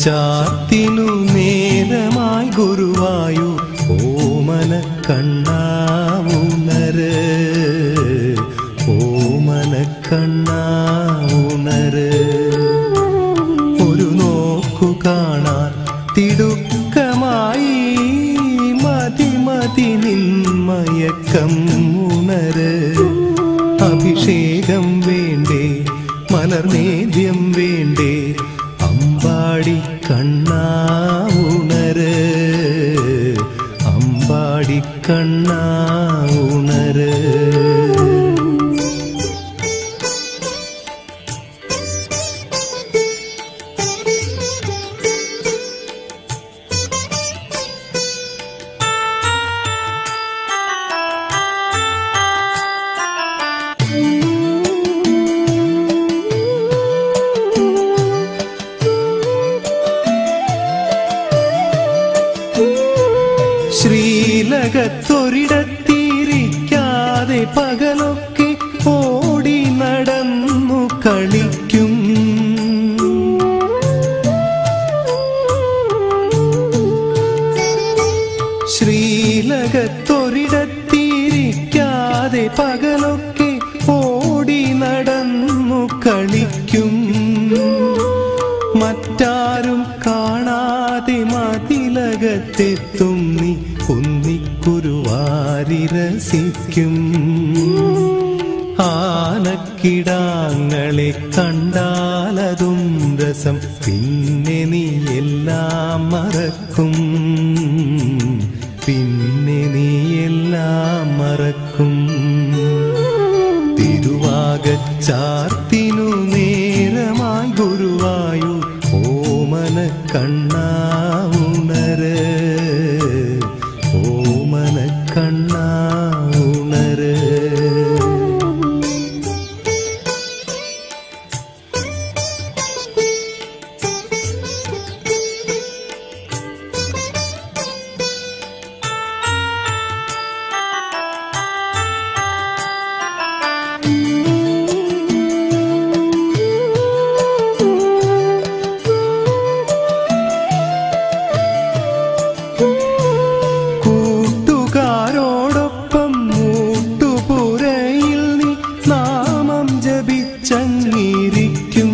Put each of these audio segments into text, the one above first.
തിരുവാകച്ചാത്തിനു നേരമായി ഗുരുവായു ഓമന കണ്ണാവുണര് ഓമന കണ്ണാവുണര് ഒരു നോക്കു കാണാൻ തിടുക്കമായി മതി മതി നിന്മയക്കം ഉണര് അഭിഷേകം വേണ്ടേ മലർനേദ്യം വേണ്ടേ അമ്പാടി കണ്ണാ ഉണര് അമ്പാടി കണ്ണാ ഉണര് ശ്രീലകത്തൊരിടത്തിരിക്കാതെ പകലൊക്കെ ഓടി നടന്നു കളിക്കും ശ്രീലകത്തൊരിടത്തിരിക്കാതെ പകലൊക്കെ ഓടി നടന്നു കളിക്കും മറ്റാരും കാണാതെ മതിലകത്തെത്തും നീ കുന്നിക്കുരുവാരി രസിക്കും ആനക്കിടാങ്ങളെ കണ്ടാലതും രസം പിന്നെ നീ എല്ലാം മറക്കും പിന്നെ നീ എല്ലാം മറക്കും തിരുവാകച്ചാർത്തിനു നേരമായി ഗുരുവായു ഓമന കണ്ണാ ഉണര് ഓമന കണ്ണാ ഉണര് കൂട്ടുകാരോടൊപ്പം മൂട്ടുപുരയിൽ നീ നാമം ജപിച്ചങ്ങിരിക്കും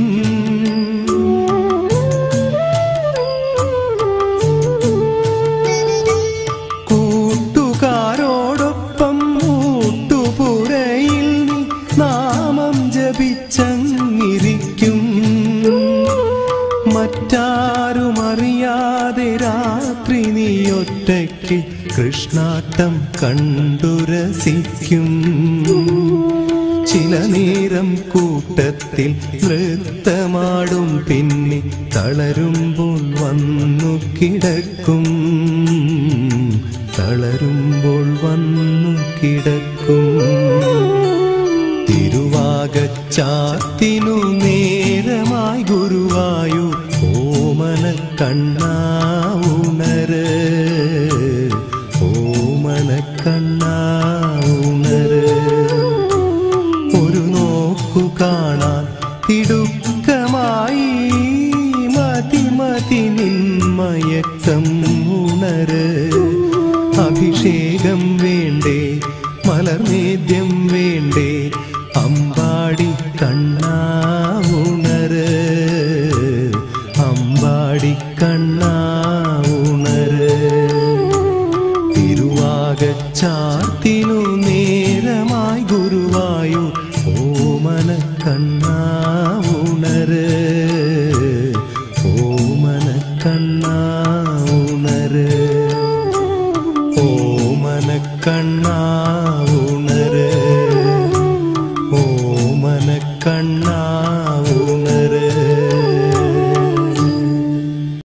കൂട്ടുകാരോടൊപ്പം മൂട്ടുപുരയിൽ നീ നാമം ജപിച്ചങ്ങിരിക്കും മറ്റാരും അറിയാതെ രാത്രി നീ ഒറ്റയ്ക്ക് കൃഷ്ണാട്ടം കണ്ടുരസിക്കും ചില നേരം കൂട്ടത്തിൽ നൃത്തമാടും പിന്നെ തളരുമ്പോൾ വന്നു കിടക്കും തളരുമ്പോൾ വന്നു കിടക്കും തിരുവാകച്ചാത്തിനു നേരമായി ഗുരുവായു ഓമന കണ്ണാ ഉണര് ഓമന കണ്ണാ ഉണര് ഒരു നോക്കു കാണാൻ തിടുക്കമായി മതി മതി നിന്മയക്കം ഉണര് അഭിഷേകം വേണ്ടേ മലർനേദ്യം വേണ്ടേ അമ്പാടി കണ്ണാ ഉണര് അമ്പാടി കണ്ണാ ഉണര് തിരുവാകച്ചാർത്തി